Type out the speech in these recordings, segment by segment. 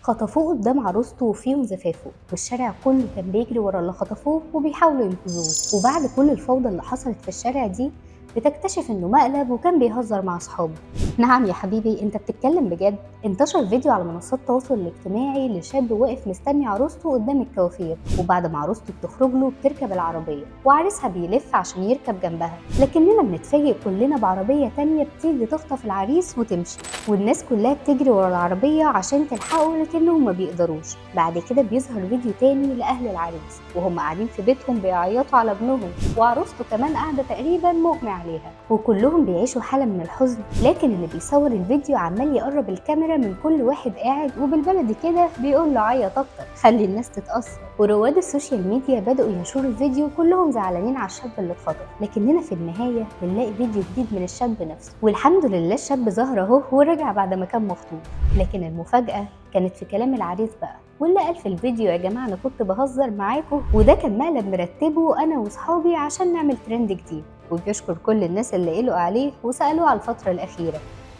خطفوه قدام عروسته وفي يوم زفافه والشارع كله كان بيجري ورا اللي خطفوه وبيحاولوا ينقذوه وبعد كل الفوضى اللي حصلت في الشارع دي بتكتشف انه مقلب وكان بيهزر مع اصحابه نعم يا حبيبي انت بتتكلم بجد انتشر فيديو على منصات التواصل الاجتماعي لشاب واقف مستني عروسته قدام الكوافير وبعد ما عروسته بتخرج له بتركب العربيه وعريسها بيلف عشان يركب جنبها لكننا بنتفاجئ كلنا بعربيه تانية بتيجي تخطف العريس وتمشي والناس كلها بتجري ورا العربيه عشان تلحقه لكنهم ما بيقدروش بعد كده بيظهر فيديو تاني لاهل العريس وهم قاعدين في بيتهم بيعيطوا على ابنهم وعروسته كمان قاعده تقريبا مغمى عليها وكلهم بيعيشوا حاله من الحزن لكن اللي بيصور الفيديو عمال يقرب الكاميرا من كل واحد قاعد وبالبلدي كده بيقول له عيط اكتر خلي الناس تتاثر ورواد السوشيال ميديا بداوا ينشروا الفيديو كلهم زعلانين على الشاب اللي اتخطف لكننا في النهايه بنلاقي فيديو جديد من الشاب نفسه والحمد لله الشاب ظهر اهو ورجع بعد ما كان مخطوف لكن المفاجاه كانت في كلام العريس بقى واللي قال في الفيديو يا جماعه انا كنت بهزر معاكم وده كان مقلب مرتبه انا واصحابي عشان نعمل ترند جديد وبيشكر كل الناس اللي قالوا عليه وسالوه على الفتره الاخيره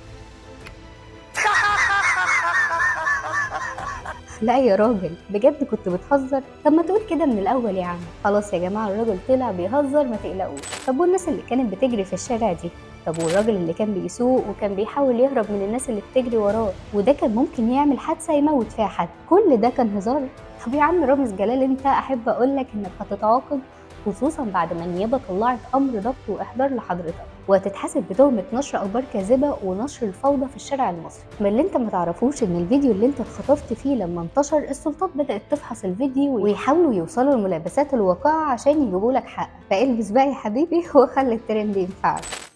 لا يا راجل بجد كنت بتهزر طب ما تقول كده من الاول يا عم خلاص يا جماعه الراجل طلع بيهزر ما تقلقوش طب والناس اللي كانت بتجري في الشارع دي طب والراجل اللي كان بيسوق وكان بيحاول يهرب من الناس اللي بتجري وراه وده كان ممكن يعمل حادثه يموت فيها حد كل ده كان هزار طب يا عم رامز جلال انت احب اقول لك انك هتتعاقب خصوصا بعد ما النيابه طلعت امر ضبط واحضار لحضرتك وهتتحاسب بتهمه نشر اخبار كاذبه ونشر الفوضى في الشارع المصري ما اللي انت ما تعرفوش ان الفيديو اللي انت اتخطفت فيه لما انتشر السلطات بدات تفحص الفيديو ويحاولوا يوصلوا لملابسات الواقعه عشان يجيبوا لك حق فالبس بقى يا حبيبي وخلي الترند ينفعك